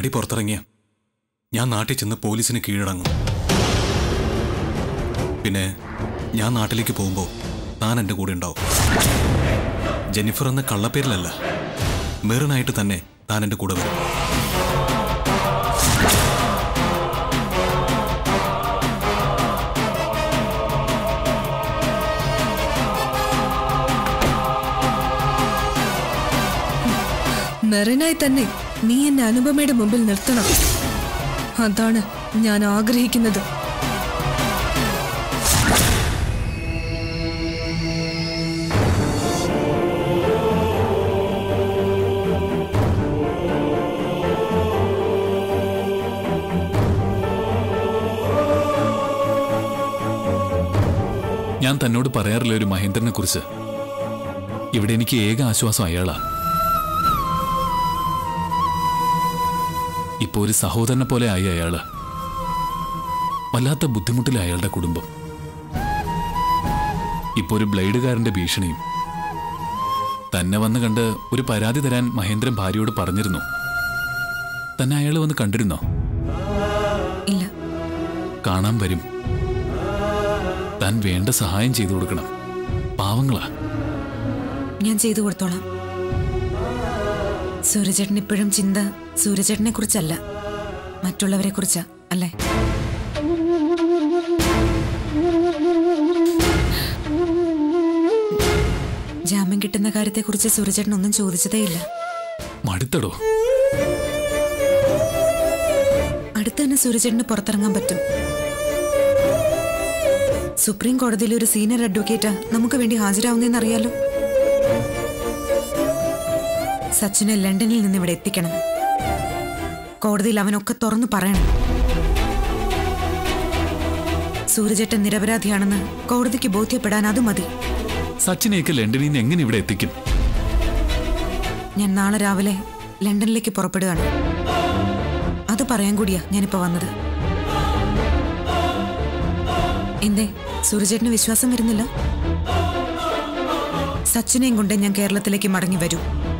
ചാടി പുറത്തിറങ്ങിയ ഞാൻ നാട്ടിൽ ചെന്ന് പോലീസിന് കീഴടങ്ങും പിന്നെ ഞാൻ നാട്ടിലേക്ക് പോകുമ്പോൾ താൻ എൻ്റെ കൂടെ ഉണ്ടാവും ജെന്നിഫർ എന്ന കള്ളപ്പേരിലല്ല മെറിനായിട്ട് തന്നെ താൻ എൻ്റെ കൂടെ വരും മെറിനായി തന്നെ നീ എന്നെ അനുപമയുടെ മുമ്പിൽ നിർത്തണം അതാണ് ഞാൻ ആഗ്രഹിക്കുന്നത് ഞാൻ തന്നോട് പറയാറില്ല ഒരു മഹേന്ദ്രനെ കുറിച്ച് ഇവിടെ എനിക്ക് ഏക ആശ്വാസം അയാളാ ഇപ്പൊ ഒരു സഹോദരനെ പോലെ ആയി അയാള് വല്ലാത്ത ബുദ്ധിമുട്ടിലെ അയാളുടെ കുടുംബം ഇപ്പൊ ഒരു ബ്ലേഡുകാരന്റെ ഭീഷണിയും തന്നെ വന്ന് കണ്ട് ഒരു പരാതി തരാൻ മഹേന്ദ്രൻ ഭാര്യയോട് പറഞ്ഞിരുന്നു തന്നെ അയാൾ വന്ന് കണ്ടിരുന്നോ ഇല്ല കാണാൻ വരും താൻ വേണ്ട സഹായം ചെയ്തു കൊടുക്കണം പാവങ്ങളാ ഞാൻ ചെയ്തു കൊടുത്തോളാം സൂര്യചേട്ടൻ ഇപ്പോഴും ചിന്ത സൂര്യചേട്ടനെ കുറിച്ചല്ല മറ്റുള്ളവരെ കുറിച്ചാ അല്ലേ ജാമ്യം കിട്ടുന്ന കാര്യത്തെക്കുറിച്ച് സൂര്യചേട്ടൻ ഒന്നും ചോദിച്ചതേയില്ല മടുത്തടോ അടുത്ത് തന്നെ സൂര്യചേട്ടന് പുറത്തിറങ്ങാൻ പറ്റും സുപ്രീം കോടതിയിലെ ഒരു സീനിയർ അഡ്വക്കേറ്റാ നമുക്ക് വേണ്ടി ഹാജരാവുന്നതെന്ന് അറിയാലോ സച്ചിനെ ലണ്ടനിൽ നിന്ന് ഇവിടെ എത്തിക്കണം കോടതിയിൽ അവനൊക്കെ തുറന്നു പറയണം സൂര്യചേട്ടൻ നിരപരാധിയാണെന്ന് കോടതിക്ക് ബോധ്യപ്പെടാൻ അത് മതി സച്ചിനെയൊക്കെ ലണ്ടനിൽ നിന്ന് എങ്ങനെ ഇവിടെ എത്തിക്കും ഞാൻ നാളെ രാവിലെ ലണ്ടനിലേക്ക് പുറപ്പെടുകയാണ് അത് പറയാൻ കൂടിയാ ഞാനിപ്പോ വന്നത് എന്തേ സൂര്യചേട്ടന് വിശ്വാസം വരുന്നില്ല സച്ചിനെയും കൊണ്ട് ഞാൻ കേരളത്തിലേക്ക് മടങ്ങി വരൂ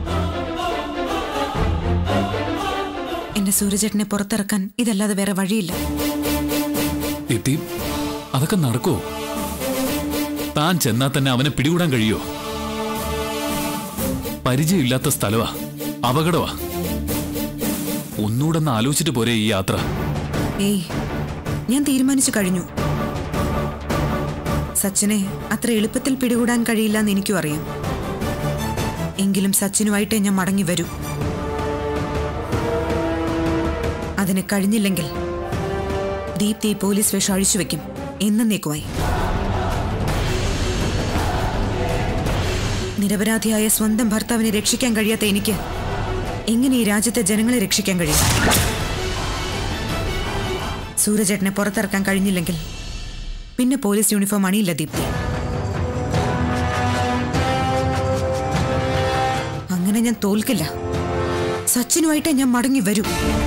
എന്റെ സൂര്യചേട്ടനെ പുറത്തിറക്കാൻ ഇതല്ലാതെ വേറെ വഴിയില്ല എത്തി അതൊക്കെ നടക്കോ താൻ ചെന്നാൽ തന്നെ അവനെ പിടികൂടാൻ കഴിയോ പരിചയമില്ലാത്ത സ്ഥലവാ അപകടവാ ഒന്നുകൂടെ ഒന്ന് ആലോചിച്ചിട്ട് പോരെ ഈ യാത്ര ഏയ് ഞാൻ തീരുമാനിച്ചു കഴിഞ്ഞു സച്ചിനെ അത്ര എളുപ്പത്തിൽ പിടികൂടാൻ കഴിയില്ല എന്ന് എനിക്കും അറിയാം എങ്കിലും സച്ചിനുമായിട്ടേ ഞാൻ മടങ്ങി വരൂ അതിന് കഴിഞ്ഞില്ലെങ്കിൽ ദീപ്തി ഈ പോലീസ് വേഷം അഴിച്ചു വെക്കും എന്നേക്കുമായി നിരപരാധിയായ സ്വന്തം ഭർത്താവിനെ രക്ഷിക്കാൻ കഴിയാത്ത എനിക്ക് എങ്ങനെ ഈ രാജ്യത്തെ ജനങ്ങളെ രക്ഷിക്കാൻ കഴിയും സൂര്യചേട്ടനെ പുറത്തിറക്കാൻ കഴിഞ്ഞില്ലെങ്കിൽ പിന്നെ പോലീസ് യൂണിഫോം അണിയില്ല ദീപ്തി അങ്ങനെ ഞാൻ തോൽക്കില്ല സച്ചിനുമായിട്ട് ഞാൻ മടങ്ങി വരൂ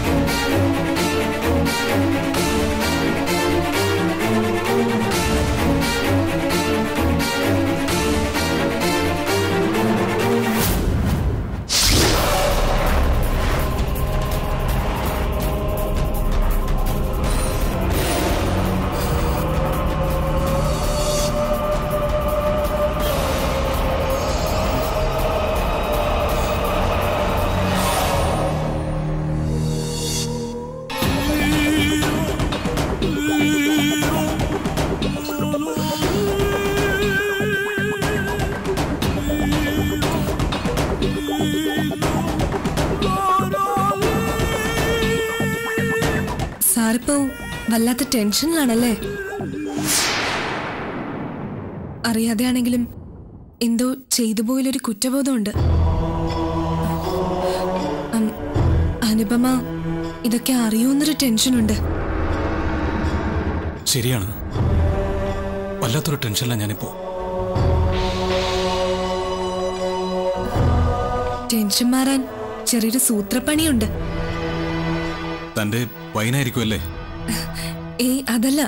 സാറിപ്പോ വല്ലാത്ത ടെൻഷനിലാണല്ലേ അറിയാതെയാണെങ്കിലും എന്തോ ചെയ്തു പോയാലൊരു കുറ്റബോധമുണ്ട് അം, അനുപമ ഇതൊക്കെ അറിയൂന്നൊരു ടെൻഷനുണ്ട് ശരിയാണ് വല്ലാത്തൊരു ടെൻഷനിലാണ് ഞാനിപ്പോ ടെൻഷൻ മാറാൻ ചെറിയൊരു സൂത്രപ്പണിയുണ്ട് തന്റെ വൈനായിരിക്കുമല്ലേ ഏയ് അതല്ല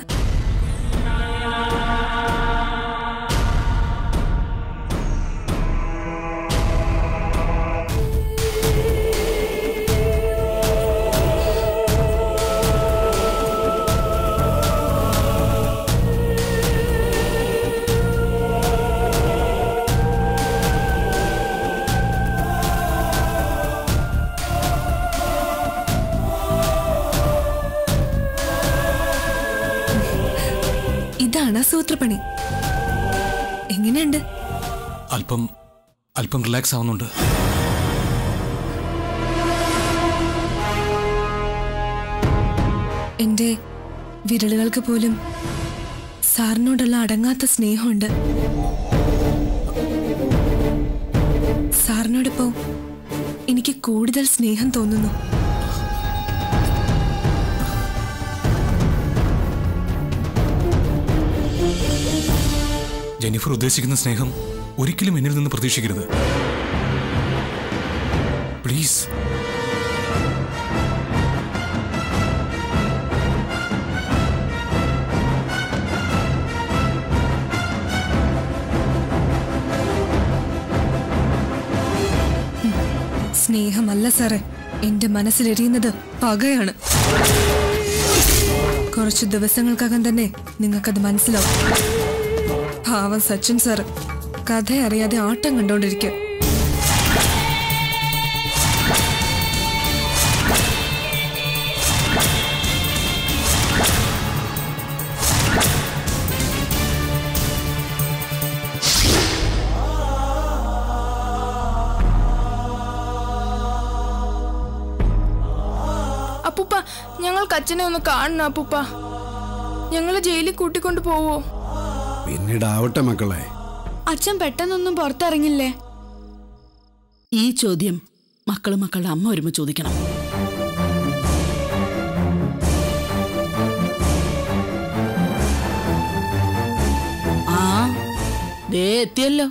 ഇതാണ് സൂത്രപ്പണി എങ്ങനെയുണ്ട് അല്പം അല്പം റിലാക്സ് ആവുന്നുണ്ട് എന്റെ വിരലുകൾക്ക് പോലും സാറിനോടുള്ള അടങ്ങാത്ത സ്നേഹമുണ്ട് സാറിനോടിപ്പോ എനിക്ക് കൂടുതൽ സ്നേഹം തോന്നുന്നു ജെനിഫർ ഉദ്ദേശിക്കുന്ന സ്നേഹം ഒരിക്കലും എന്നിൽ നിന്ന് പ്രതീക്ഷിക്കരുത് പ്ലീസ് സ്നേഹമല്ല സാറേ എന്റെ മനസ്സിലെരിയുന്നത് പകയാണ് കുറച്ചു ദിവസങ്ങൾക്കകം തന്നെ നിങ്ങൾക്കത് മനസ്സിലാവും പാവം സച്ചിൻ സാറ് കഥ അറിയാതെ ആട്ടം കണ്ടോണ്ടിരിക്കുക അപ്പൂപ്പ ഞങ്ങൾക്ക് അച്ഛനെ ഒന്ന് കാണണം അപ്പൂപ്പ ഞങ്ങള് ജയിലിൽ കൂട്ടിക്കൊണ്ട് പോവോ പിന്നീട് ആവട്ടെ മക്കളെ അച്ഛൻ പെട്ടെന്നൊന്നും പുറത്തിറങ്ങില്ലേ ഈ ചോദ്യം മക്കളും മക്കളുടെ അമ്മ വരുമ്പോ ചോദിക്കണം ആ ദേ എത്തിയല്ലോ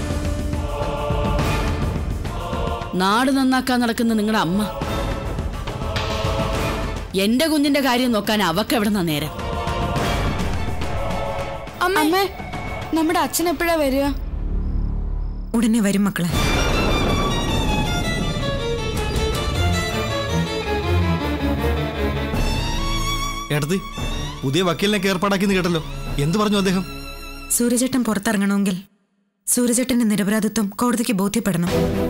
നാട് നന്നാക്കാൻ നടക്കുന്ന നിങ്ങളുടെ അമ്മ എന്റെ കുഞ്ഞിന്റെ കാര്യം നോക്കാൻ അവക്ക് എവിടെന്നാ നേരം അമ്മേ നമ്മുടെ അച്ഛൻ എപ്പോഴാ വരിക ഉടനെ വരും മക്കളെ ഏട്ടത്തി പുതിയ വക്കീലിനൊക്കെ ഏർപ്പാടാക്കിന്ന് കേട്ടല്ലോ എന്തു പറഞ്ഞു അദ്ദേഹം സൂര്യചേട്ടൻ പുറത്തിറങ്ങണമെങ്കിൽ സൂര്യചേട്ടന്റെ നിരപരാധിത്വം കോടതിക്ക് ബോധ്യപ്പെടണം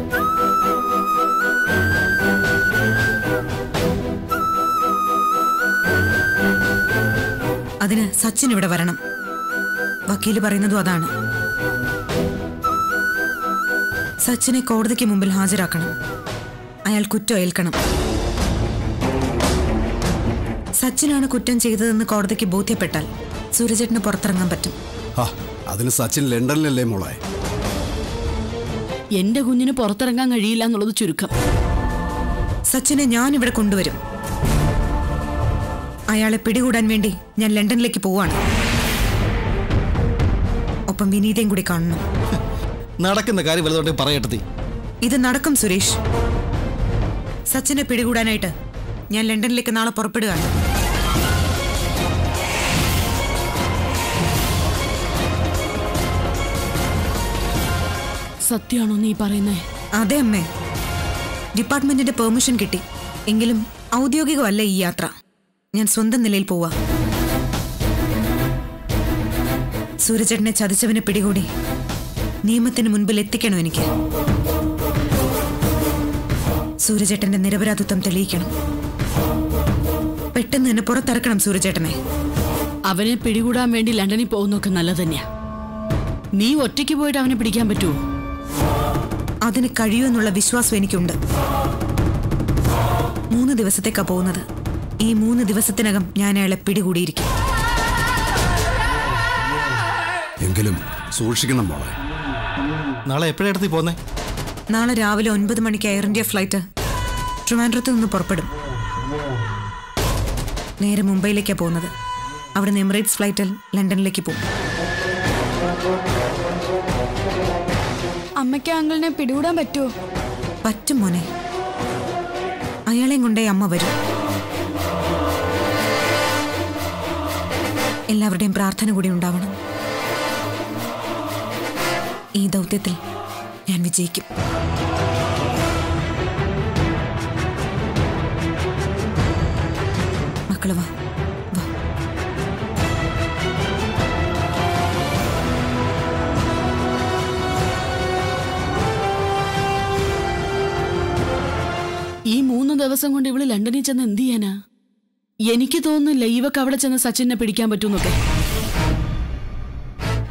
അതിന് സച്ചിൻ ഇവിടെ വരണം വക്കീല് പറയുന്നതും അതാണ് സച്ചിനെ കോടതിക്ക് മുമ്പിൽ ഹാജരാക്കണം അയാൾ കുറ്റം ഏൽക്കണം സച്ചിനാണ് കുറ്റം ചെയ്തതെന്ന് കോടതിക്ക് ബോധ്യപ്പെട്ടാൽ സൂര്യചേട്ടന് പുറത്തിറങ്ങാൻ പറ്റും ഹാ അതിന് സച്ചിൻ ലണ്ടനിലല്ലേ മോളെ എന്റെ കുഞ്ഞിന് പുറത്തിറങ്ങാൻ കഴിയില്ല എന്നുള്ളത് ചുരുക്കം സച്ചിനെ ഞാൻ ഇവിടെ കൊണ്ടുവരും അയാളെ പിടികൂടാൻ വേണ്ടി ഞാൻ ലണ്ടനിലേക്ക് പോവാണ് ഒപ്പം വിനീതയും കൂടി കാണണം നടക്കുന്ന കാര്യം വലുതോട്ടെ പറയട്ടത്തി ഇത് നടക്കും സുരേഷ് സച്ചിനെ പിടികൂടാനായിട്ട് ഞാൻ ലണ്ടനിലേക്ക് നാളെ പുറപ്പെടുകയാണ് സത്യമാണോ നീ പറയുന്നേ അതെ അമ്മേ ഡിപ്പാർട്ട്മെന്റിന്റെ പെർമിഷൻ കിട്ടി എങ്കിലും ഔദ്യോഗികമല്ല ഈ യാത്ര ഞാൻ സ്വന്തം നിലയിൽ പോവാ സൂര്യചേട്ടനെ ചതിച്ചവനെ പിടികൂടി നിയമത്തിന് മുൻപിൽ എത്തിക്കണം എനിക്ക് സൂര്യചേട്ടന്റെ നിരപരാധിത്വം തെളിയിക്കണം പെട്ടെന്ന് തന്നെ പുറത്തിറക്കണം സൂര്യചേട്ടനെ അവനെ പിടികൂടാൻ വേണ്ടി ലണ്ടനിൽ പോകുന്നൊക്കെ നല്ലത് തന്നെയാ നീ ഒറ്റയ്ക്ക് പോയിട്ട് അവനെ പിടിക്കാൻ പറ്റുമോ അതിന് കഴിയുമെന്നുള്ള വിശ്വാസം എനിക്കുണ്ട് മൂന്ന് ദിവസത്തേക്കാ പോകുന്നത് ഈ മൂന്ന് ദിവസത്തിനകം ഞാൻ അയാളെ പിടികൂടിയിരിക്കും എങ്കിലും സൂക്ഷിക്കണം മോളെ നാളെ എപ്പോഴെടുത്തി പോന്നേ നാളെ രാവിലെ ഒൻപത് മണിക്ക് എയർ ഇന്ത്യ ഫ്ലൈറ്റ് ട്രിവാൻഡ്രത്ത് നിന്ന് പുറപ്പെടും നേരെ മുംബൈയിലേക്കാണ് പോകുന്നത് അവിടുന്ന് എമിറേറ്റ്സ് ഫ്ലൈറ്റിൽ ലണ്ടനിലേക്ക് പോകും അമ്മയ്ക്ക് അങ്കിളിനെ പിടികൂടാൻ പറ്റുമോ പറ്റും മോനെ അയാളെയും കൊണ്ടേ അമ്മ വരും എല്ലാവരുടെയും പ്രാർത്ഥന കൂടി ഉണ്ടാവണം ഈ ദൗത്യത്തിൽ ഞാൻ വിജയിക്കും മക്കള് വാ വാ ഈ മൂന്ന് ദിവസം കൊണ്ട് ഇവള് ലണ്ടനിൽ ചെന്ന് എന്ത് ചെയ്യാനാ എനിക്ക് തോന്നുന്നില്ല ഇവക്ക് അവിടെ ചെന്ന് സച്ചിനെ പിടിക്കാൻ പറ്റൂന്നൊക്കെ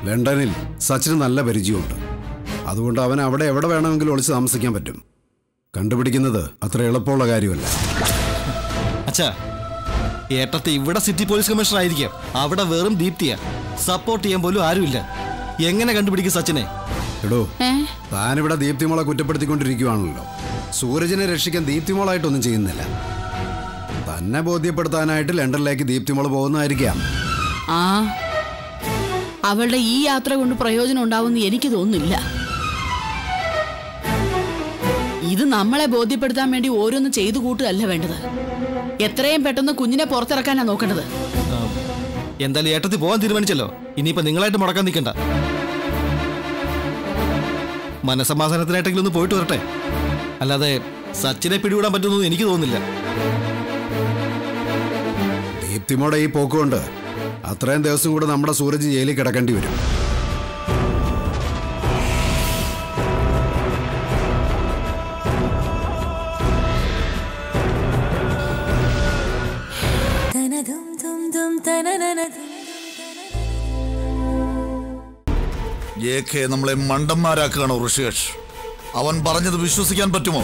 ലണ്ടനിൽ സച്ചിന് നല്ല പരിചയമുണ്ട് അതുകൊണ്ട് അവൻ അവിടെ എവിടെ വേണമെങ്കിലും ഒളിച്ച് താമസിക്കാൻ പറ്റും കണ്ടുപിടിക്കുന്നത് അത്ര എളുപ്പമുള്ള കാര്യമല്ല അച്ഛാ ഏട്ടത്തെ ഇവിടെ സിറ്റി പോലീസ് കമ്മീഷണർ ആയിരിക്കാം അവിടെ വെറും ദീപ്തിയാ സപ്പോർട്ട് ചെയ്യാൻ പോലും ആരുമില്ല എങ്ങനെ കണ്ടുപിടിക്കും സച്ചിനെ എടോ ഏ താനിവിടെ ദീപ്തിമോളെ കുറ്റപ്പെടുത്തിക്കൊണ്ടിരിക്കുകയാണല്ലോ സൂരജിനെ രക്ഷിക്കാൻ ദീപ്തിമോളായിട്ടൊന്നും ചെയ്യുന്നില്ല തന്നെ ബോധ്യപ്പെടുത്താനായിട്ട് ലണ്ടനിലേക്ക് ദീപ്തിമോള് പോകുന്നതായിരിക്കാം ആ അവളുടെ ഈ യാത്ര കൊണ്ട് പ്രയോജനം ഉണ്ടാവുമെന്ന് എനിക്ക് തോന്നുന്നില്ല ഇത് നമ്മളെ ബോധ്യപ്പെടുത്താൻ വേണ്ടി ഓരോന്ന് ചെയ്തു കൂട്ടുകയല്ല വേണ്ടത് എത്രയും പെട്ടെന്ന് കുഞ്ഞിനെ പുറത്തിറക്കാനാ നോക്കേണ്ടത് ആ, എന്തായാലും ഏട്ടത്തി പോകാൻ തീരുമാനിച്ചല്ലോ ഇനിയിപ്പോ നിങ്ങളായിട്ട് മുടക്കാൻ നിൽക്കണ്ട മനസമാധാനത്തിനായിട്ടെങ്കിലും ഒന്ന് പോയിട്ട് വരട്ടെ അല്ലാതെ സച്ചിനെ പിടികൂടാൻ പറ്റുമെന്ന് എനിക്ക് തോന്നുന്നില്ല ദീപ്തിമോടെ ഈ പോക്കുകൊണ്ട് അത്രയും ദിവസം കൂടെ നമ്മുടെ സൂരജ് ജയിലിൽ കിടക്കേണ്ടി വരും ജെ കെ നമ്മളെ മണ്ടന്മാരാക്കുകയാണോ ഋഷികേഷ് അവൻ പറഞ്ഞത് വിശ്വസിക്കാൻ പറ്റുമോ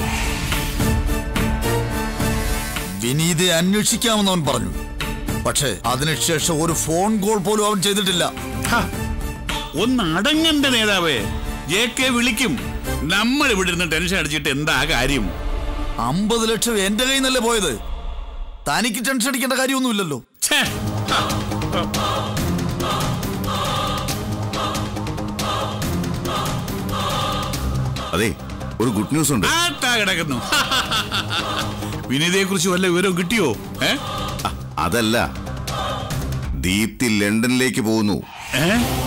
വിനീതയെ അന്വേഷിക്കാമെന്ന് അവൻ പറഞ്ഞു പക്ഷേ അതിനുശേഷം ഒരു ഫോൺ കോൾ പോലും അവൻ ചെയ്തിട്ടില്ല ഹ, ഒന്ന് അടങ്ങണ്ട നേതാവേ ജെ കെ വിളിക്കും നമ്മൾ ഇവിടെ ഇരുന്ന് ടെൻഷൻ അടിച്ചിട്ട് എന്താ കാര്യം അമ്പത് ലക്ഷം എന്റെ കയ്യിൽ നിന്നല്ലേ പോയത് തനിക്ക് ടെൻഷൻ അടിക്കേണ്ട കാര്യമൊന്നുമില്ലല്ലോ ഛേ, ഹ, അതെ ഒരു ഗുഡ് ന്യൂസ് ഉണ്ട് ആട്ടാ കിടക്കുന്നു വിനീതയെ കുറിച്ച് വല്ല വിവരവും കിട്ടിയോ ഏ അ- അതല്ല ദീപ്തി ലണ്ടനിലേക്ക് പോകുന്നു ഏ?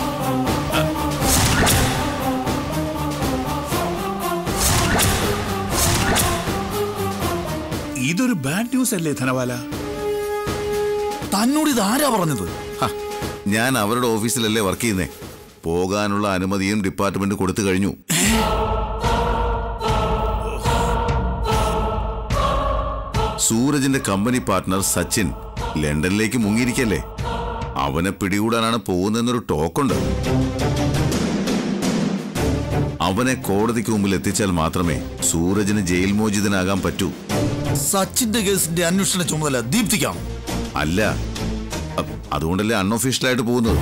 ഇതൊരു ബാഡ് ന്യൂസ് അല്ലേ ധനവാല തന്നോട് ഇത് ആരാ പറഞ്ഞത് ഹ, ഞാൻ അവരുടെ ഓഫീസിലല്ലേ വർക്ക് ചെയ്യുന്നേ പോകാനുള്ള അനുമതിയും ഡിപ്പാർട്ട്മെന്റ് കൊടുത്തു കഴിഞ്ഞു സൂരജിന്റെ കമ്പനി പാർട്ട്ണർ സച്ചിൻ ലണ്ടനിലേക്ക് മുങ്ങിയിരിക്കല്ലേ അവനെ പിടികൂടാനാണ് പോകുന്നതെന്നൊരു ടോക്കുണ്ട് അവനെ കോടതിക്ക് മുമ്പിൽ എത്തിച്ചാൽ മാത്രമേ സൂരജിന് ജയിൽ മോചിതനാകാൻ പറ്റൂ സച്ചിന്റെ കേസിന്റെ അന്വേഷണ ചുമതല ദീപ്തിക്കാണ് അല്ല അ- അതുകൊണ്ടല്ലേ അൺഒഫീഷ്യലായിട്ട് പോകുന്നത്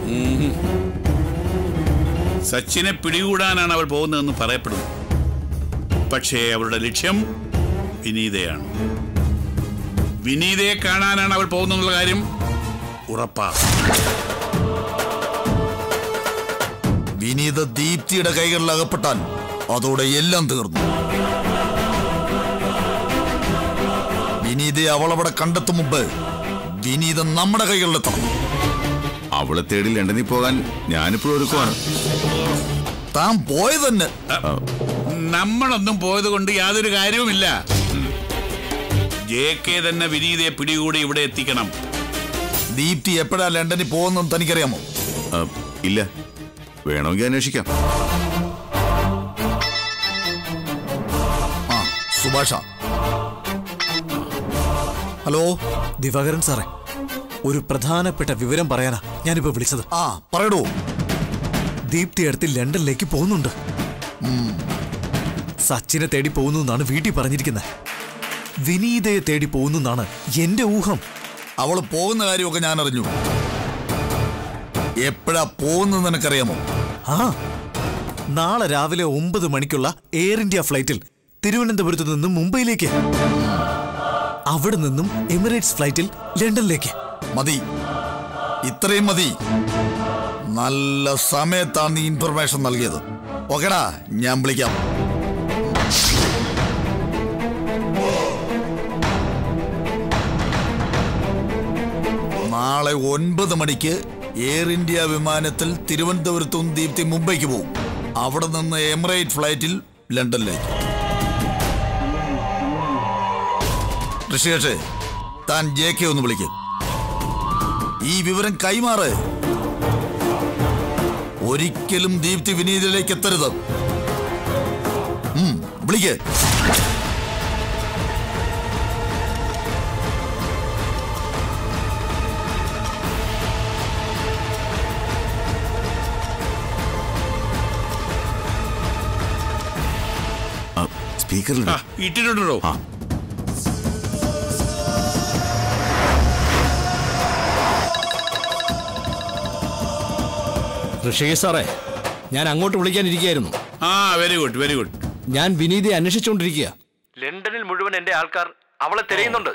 സച്ചിനെ പിടികൂടാനാണ് അവൾ പോകുന്നതെന്ന് പറയപ്പെടുന്നു പക്ഷേ അവളുടെ ലക്ഷ്യം വിനീതയാണ് വിനീതയെ കാണാനാണ് അവൾ പോകുന്നുള്ള കാര്യം ഉറപ്പാ വിനീത ദീപ്തിയുടെ കൈകളിൽ അകപ്പെട്ടാൽ അതോടെ എല്ലാം തീർന്നു വിനീതയെ അവളവിടെ കണ്ടെത്തും മുമ്പ് വിനീത നമ്മുടെ കൈകളിലെത്തണം അവളെ തേടി ലണ്ടനിൽ പോകാൻ ഞാനിപ്പോഴും ഒരുക്കുവാണ് താൻ പോയത് തന്നെ നമ്മളൊന്നും പോയത് കൊണ്ട് യാതൊരു കാര്യവുമില്ല ജെ കെ തന്നെ വിനീതയെ പിടികൂടി ഇവിടെ എത്തിക്കണം ദീപ്തി എപ്പോഴാ ലണ്ടനിൽ പോകുന്നെന്ന് തനിക്കറിയാമോ അ, ഇല്ല വേണമെങ്കിൽ അന്വേഷിക്കാം ആ സുഭാഷ ഹലോ ദിവാകരൻ സാറേ ഒരു പ്രധാനപ്പെട്ട വിവരം പറയാനാ ഞാനിപ്പോ വിളിച്ചത് ആ പറയടോ ദീപ്തി അടുത്ത് ലണ്ടനിലേക്ക് പോകുന്നുണ്ട് സച്ചിനെ തേടി പോകുന്നു എന്നാണ് വീട്ടിൽ പറഞ്ഞിരിക്കുന്നത് വിനീതയെ തേടി പോകുന്നു എന്നാണ് എന്റെ ഊഹം അവൾ പോകുന്ന കാര്യമൊക്കെ ഞാൻ അറിഞ്ഞു എപ്പോഴാ പോകുന്നത് നിനക്കറിയാമോ ആ നാളെ രാവിലെ ഒമ്പത് മണിക്കുള്ള എയർ ഇന്ത്യ ഫ്ലൈറ്റിൽ തിരുവനന്തപുരത്ത് നിന്നും മുംബൈയിലേക്ക് അവിടെ നിന്നും എമിറേറ്റ്സ് ഫ്ലൈറ്റിൽ ലണ്ടനിലേക്ക് മതി ഇത്രയും മതി നല്ല സമയത്താണ് നീ ഇൻഫർമേഷൻ നൽകിയത് ഓക്കെടാ ഞാൻ വിളിക്കാം നാളെ ഒൻപത് മണിക്ക് എയർ ഇന്ത്യ വിമാനത്തിൽ തിരുവനന്തപുരത്തും ദീപ്തി മുംബൈക്ക് പോകും അവിടെ നിന്ന് എമിറേറ്റ് ഫ്ലൈറ്റിൽ ലണ്ടനിലേക്ക് ഋഷികേഷേ താൻ ജെ കെ ഒന്ന് വിളിക്കും ഈ വിവരം കൈമാറ് ഒരിക്കലും ദീപ്തി വിനീതിലേക്ക് എത്തരുത് ഉം, വിളിക്ക് സ്പീക്കറിൽ ഇട്ടിട്ടുണ്ടോ ഋഷികേശ് സാറേ ഞാൻ അങ്ങോട്ട് വിളിക്കാനിരിക്കുകയായിരുന്നു ആ വെരി ഗുഡ് വെരി ഗുഡ് ഞാൻ വിനീതയെ അന്വേഷിച്ചുകൊണ്ടിരിക്കുക ലണ്ടനിൽ മുഴുവൻ എന്റെ ആൾക്കാർ അവളെ തിരയുന്നുണ്ട്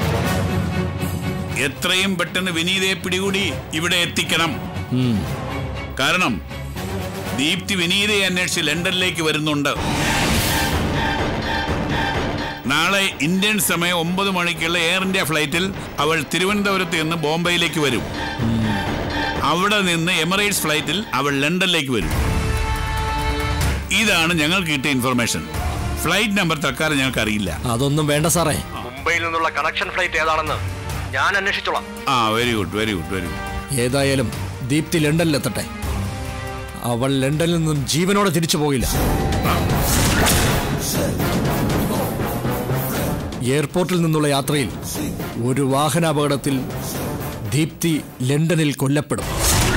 എത്രയും പെട്ടെന്ന് വിനീതയെ പിടികൂടി ഇവിടെ എത്തിക്കണം കാരണം ദീപ്തി വിനീതയെ അന്വേഷിച്ച് ലണ്ടനിലേക്ക് വരുന്നുണ്ട് നാളെ ഇന്ത്യൻ സമയം ഒമ്പത് മണിക്കുള്ള എയർ ഇന്ത്യ ഫ്ലൈറ്റിൽ അവൾ തിരുവനന്തപുരത്ത് നിന്ന് ബോംബെയിലേക്ക് വരും അവിടെ നിന്ന് എമിറേറ്റ്സ് ഫ്ലൈറ്റിൽ അവൾ ലണ്ടനിലേക്ക് വരും ഇതാണ് ഞങ്ങൾക്ക് കിട്ടിയ ഇൻഫർമേഷൻ ഫ്ലൈറ്റ് നമ്പർ തൽക്കാലം ഞങ്ങൾക്ക് അറിയില്ല അതൊന്നും വേണ്ട സാറേ മുംബൈയിൽ നിന്നുള്ള കണക്ഷൻ ഫ്ലൈറ്റ് ഏതാണെന്ന് ഞാൻ അന്വേഷിച്ചോളാം ആ very good very good very good ഏതായാലും ദീപ്തി ലണ്ടനിലെത്തട്ടെ അവൾ ലണ്ടനിൽ നിന്നും ജീവനോടെ തിരിച്ചു പോകില്ല എയർപോർട്ടിൽ നിന്നുള്ള യാത്രയിൽ ഒരു വാഹനാപകടത്തിൽ ദീപ്തി ലണ്ടനിൽ കൊല്ലപ്പെടും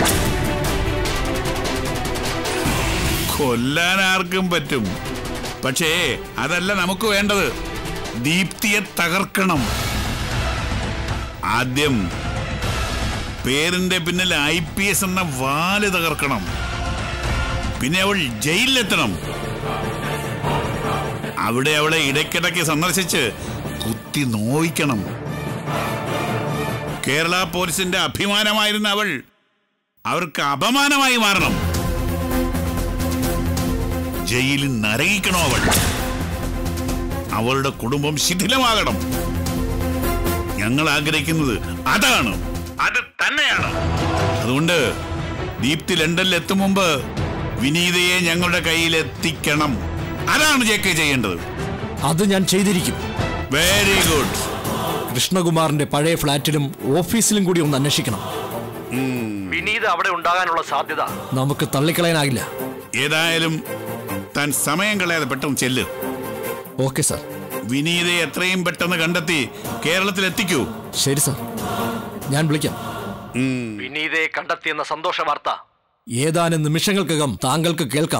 കൊല്ലാൻ ആർക്കും പറ്റും പക്ഷേ അതല്ല നമുക്ക് വേണ്ടത് ദീപ്തിയെ തകർക്കണം ആദ്യം പേരിന്റെ പിന്നിൽ ഐ പി എസ് എന്ന വാല് തകർക്കണം പിന്നെ അവൾ ജയിലിലെത്തണം അവിടെ അവളെ ഇടയ്ക്കിടയ്ക്ക് സന്ദർശിച്ച് കുത്തി നോവിക്കണം കേരള പോലീസിന്റെ അഭിമാനമായിരുന്ന അവൾ അവർക്ക് അപമാനമായി മാറണം ജയിലിൽ നരകിക്കണോ അവൾ അവളുടെ കുടുംബം ശിഥിലമാകണം ഞങ്ങൾ ആഗ്രഹിക്കുന്നത് അതാണ് അത് തന്നെയാണ് അതുകൊണ്ട് ദീപ്തി ലണ്ടനിൽ എത്തും മുമ്പ് വിനീതയെ ഞങ്ങളുടെ കയ്യിൽ എത്തിക്കണം അതാണ് ജെ കെ ചെയ്യേണ്ടത് അത് ഞാൻ ചെയ്തിരിക്കും വെരി ഗുഡ് കൃഷ്ണകുമാറിന്റെ പഴയ ഫ്ലാറ്റിലും ഓഫീസിലും കൂടി ഒന്ന് അന്വേഷിക്കണം വിനീത് അവിടെ ഉണ്ടാകാനുള്ള സാധ്യത നമുക്ക് തള്ളിക്കളയാനാകില്ല ഏതായാലും താൻ സമയം കളയാതെ പെട്ടെന്ന് ചെല്ല് ഓക്കെ സാർ വിനീതയെ എത്രയും പെട്ടെന്ന് കണ്ടെത്തി കേരളത്തിൽ എത്തിക്കൂ ശരി സാർ ഞാൻ വിളിക്കാം വിനീതയെ കണ്ടെത്തിയെന്ന സന്തോഷ വാർത്ത ഏതാനും നിമിഷങ്ങൾക്കകം താങ്കൾക്ക് കേൾക്കാം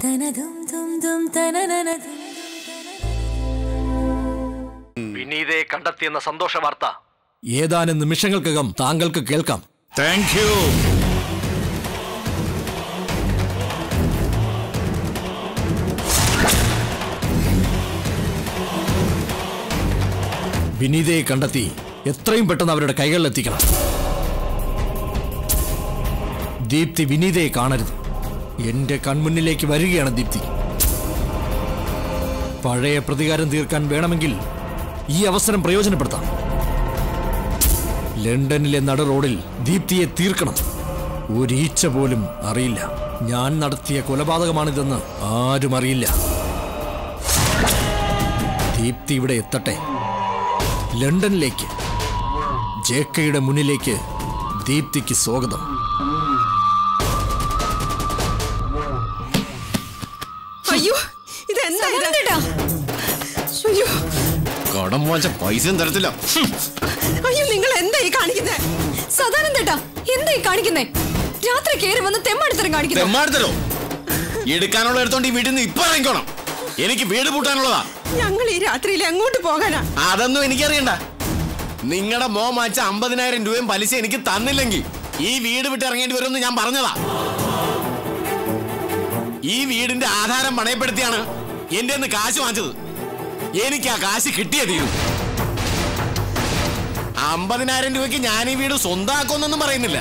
വിനീതയെ കണ്ടെത്തിയെന്ന സന്തോഷ വാർത്ത ഏതാനും നിമിഷങ്ങൾക്കകം താങ്കൾക്ക് കേൾക്കാം താങ്ക് യു വിനീതയെ കണ്ടെത്തി എത്രയും പെട്ടെന്ന് അവരുടെ കൈകളിൽ എത്തിക്കണം ദീപ്തി വിനീതയെ കാണരുത് എന്റെ കൺമുന്നിലേക്ക് വരികയാണ് ദീപ്തി പഴയ പ്രതികാരം തീർക്കാൻ വേണമെങ്കിൽ ഈ അവസരം പ്രയോജനപ്പെടുത്താം ലണ്ടനിലെ നട റോഡിൽ ദീപ്തിയെ തീർക്കണം ഒരീച്ച പോലും അറിയില്ല ഞാൻ നടത്തിയ കൊലപാതകമാണിതെന്ന് ആരും അറിയില്ല ദീപ്തി ഇവിടെ എത്തട്ടെ ലണ്ടനിലേക്ക് ജേക്കയുടെ മുന്നിലേക്ക് ദീപ്തിക്ക് സ്വാഗതം അയ്യോ ഇതെന്താ ഇത്? അയ്യോ കടം വാങ്ങിച്ച പൈസയും തരത്തില്ല അയ്യോ നിങ്ങൾ എന്താ ഈ കാണിക്കുന്നേ സദാനന്ദേട്ടാ എന്താ ഈ കാണിക്കുന്നേ രാത്രി കയറി വന്ന് തെമ്മാടിത്തരം കാണിക്കുന്നു തെമ്മാടുത്തല്ലോ എടുക്കാനുള്ള എടുത്തോണ്ട് ഈ വീട്ടിൽ നിന്ന് ഇപ്പൊ ഇറങ്ങിക്കോണം എനിക്ക് വീട് പൂട്ടാനുള്ളതാ ഞങ്ങൾ ഈ രാത്രിയിൽ എങ്ങോട്ട് പോകാനാ അതൊന്നും എനിക്കറിയണ്ട നിങ്ങളുടെ മോ മാച്ച അമ്പതിനായിരം രൂപയും പലിശ എനിക്ക് തന്നില്ലെങ്കിൽ ഈ വീട് വിട്ട് ഇറങ്ങേണ്ടി വരുമെന്ന് ഞാൻ പറഞ്ഞതാ ഈ വീടിന്റെ ആധാരം പണയപ്പെടുത്തിയാണ് എന്റെ നിന്ന് കാശ് വാങ്ങിച്ചത് എനിക്ക് ആ കാശ് കിട്ടിയേ തീരും അമ്പതിനായിരം രൂപയ്ക്ക് ഞാൻ ഈ വീട് സ്വന്തമാക്കുമെന്നൊന്നും പറയുന്നില്ല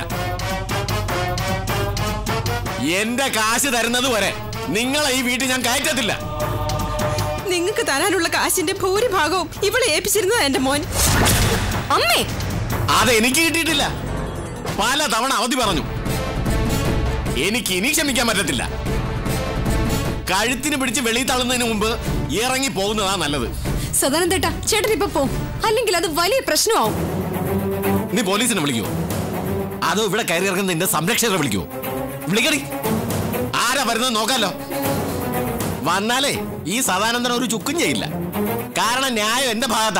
എന്റെ കാശ് തരുന്നത് വരെ നിങ്ങളെ ഈ വീട്ടിൽ ഞാൻ കയറ്റത്തില്ല നിങ്ങൾക്ക് തരാനുള്ള കാശിന്റെ ഭൂരിഭാഗവും ഇവളെ ഏൽപ്പിച്ചിരുന്നത് എന്റെ മോൻ അമ്മേ അത് എനിക്ക് കിട്ടിയിട്ടില്ല പല തവണ അവധി പറഞ്ഞു എനിക്ക് ഇനി ക്ഷമിക്കാൻ പറ്റത്തില്ല കഴുത്തിന് പിടിച്ച് വെളിയിൽ തള്ളുന്നതിന് മുമ്പ് ഇറങ്ങി പോകുന്നതാ നല്ലത് സദാനന്ദേട്ടാ ചേട്ടൻ ഇപ്പൊ പോ അല്ലെങ്കിൽ അത് വലിയ പ്രശ്നമാവും നീ പോലീസിനെ വിളിക്കുവോ അതോ ഇവിടെ കയറി ഇറങ്ങുന്ന നിന്റെ സംരക്ഷകരെ വിളിക്കുവോ വിളിക്കടി ആരാ വരുന്നത് നോക്കാലോ വന്നാലേ ഈ സദാനന്ദൻ ഒരു ചുക്കും ചെയ്യില്ല കാരണം ന്യായം എന്റെ ഭാഗത്താ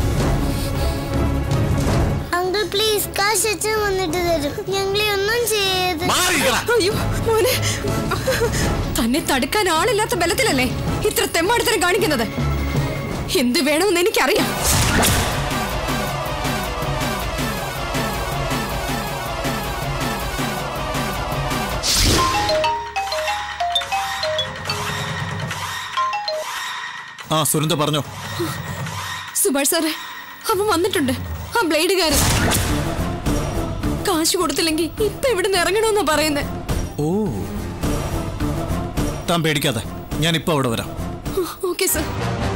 അങ്കിൾ പ്ലീസ് കാശ് അച്ഛൻ വന്നിട്ട് തരും ഞങ്ങളെ ഒന്നും ചെയ്യത് അയ്യോ മോനെ തന്നെ തടുക്കാൻ ആളില്ലാത്ത ബലത്തിലല്ലേ ഇത്ര തെമ്മാടിത്തരം കാണിക്കുന്നത് എന്ത് വേണമെന്ന് എനിക്കറിയാം ആ സുനന്ദ പറഞ്ഞോ സുഭാഷ് സാറേ അവൻ വന്നിട്ടുണ്ട് ആ ബ്ലേഡുകാരൻ കാശ് കൊടുത്തില്ലെങ്കിൽ ഇപ്പൊ ഇവിടുന്ന് ഇറങ്ങണമെന്നാ പറയുന്നത് ഓ താൻ പേടിക്കാതെ ഞാൻ ഇപ്പൊ അവിടെ വരാം ഓക്കെ സർ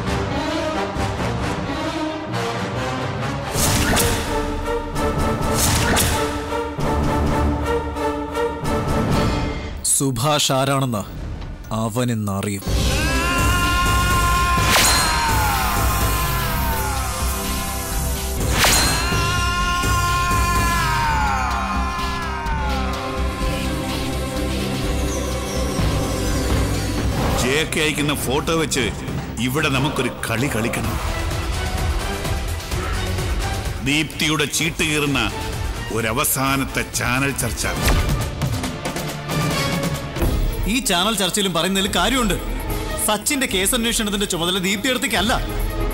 സുഭാഷ് ആരാണെന്ന് അവനെന്നറിയും ജെയൊക്കെ അയക്കുന്ന ഫോട്ടോ വെച്ച് ഇവിടെ നമുക്കൊരു കളി കളിക്കണം ദീപ്തിയുടെ ചീട്ട് കീറുന്ന ഒരവസാനത്തെ ചാനൽ ചർച്ച ഈ ചാനൽ ചർച്ചയിലും പറയുന്നതിൽ കാര്യമുണ്ട് സച്ചിന്റെ കേസ് അന്വേഷണത്തിന്റെ ചുമതല ദീപ്തി അടുത്തേക്കല്ല